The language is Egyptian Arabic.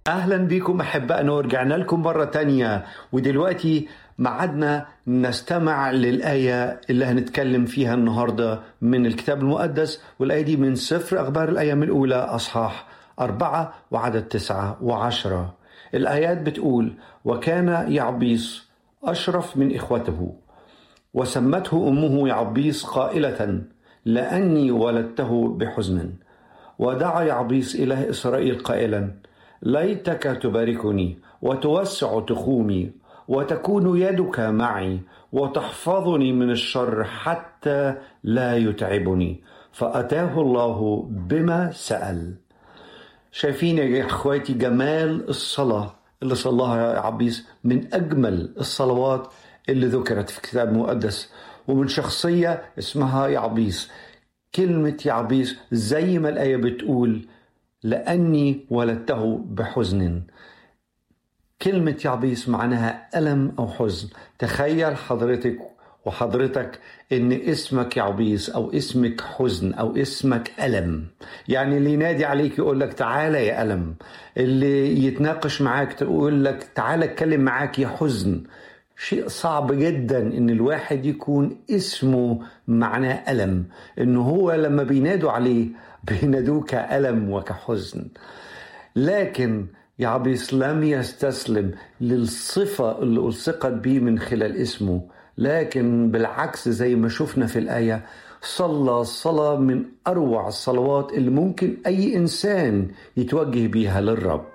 اهلا بكم احبائنا ورجعنا لكم مره تانية ودلوقتي معدنا نستمع للايه اللي هنتكلم فيها النهارده من الكتاب المقدس والايه دي من سفر اخبار الايام الاولى اصحاح أربعة وعدد تسعة وعشرة الآيات بتقول وكان يعبيس أشرف من إخوته وسمته أمه يعبيس قائلة لأني ولدته بحزن ودعا يعبيس إله إسرائيل قائلا ليتك تباركني وتوسع تخومي وتكون يدك معي وتحفظني من الشر حتى لا يتعبني فأتاه الله بما سأل شايفين يا اخواتي جمال الصلاة اللي صلاها عبيس من أجمل الصلوات اللي ذكرت في الكتاب المقدس ومن شخصية اسمها يعبيس كلمة يعبيس زي ما الآية بتقول لأني ولدته بحزن كلمة يعبيس معناها ألم أو حزن تخيل حضرتك وحضرتك ان اسمك يعبيس او اسمك حزن او اسمك الم يعني اللي ينادي عليك يقول لك تعالى يا الم اللي يتناقش معاك تقول لك تعالى اتكلم معاك يا حزن شيء صعب جدا ان الواحد يكون اسمه معناه الم ان هو لما بينادوا عليه بينادوه كالم وكحزن لكن يعبيس لم يستسلم للصفه اللي الصقت به من خلال اسمه لكن بالعكس زي ما شفنا في الآية صلى صلاة من أروع الصلوات اللي ممكن أي إنسان يتوجه بيها للرب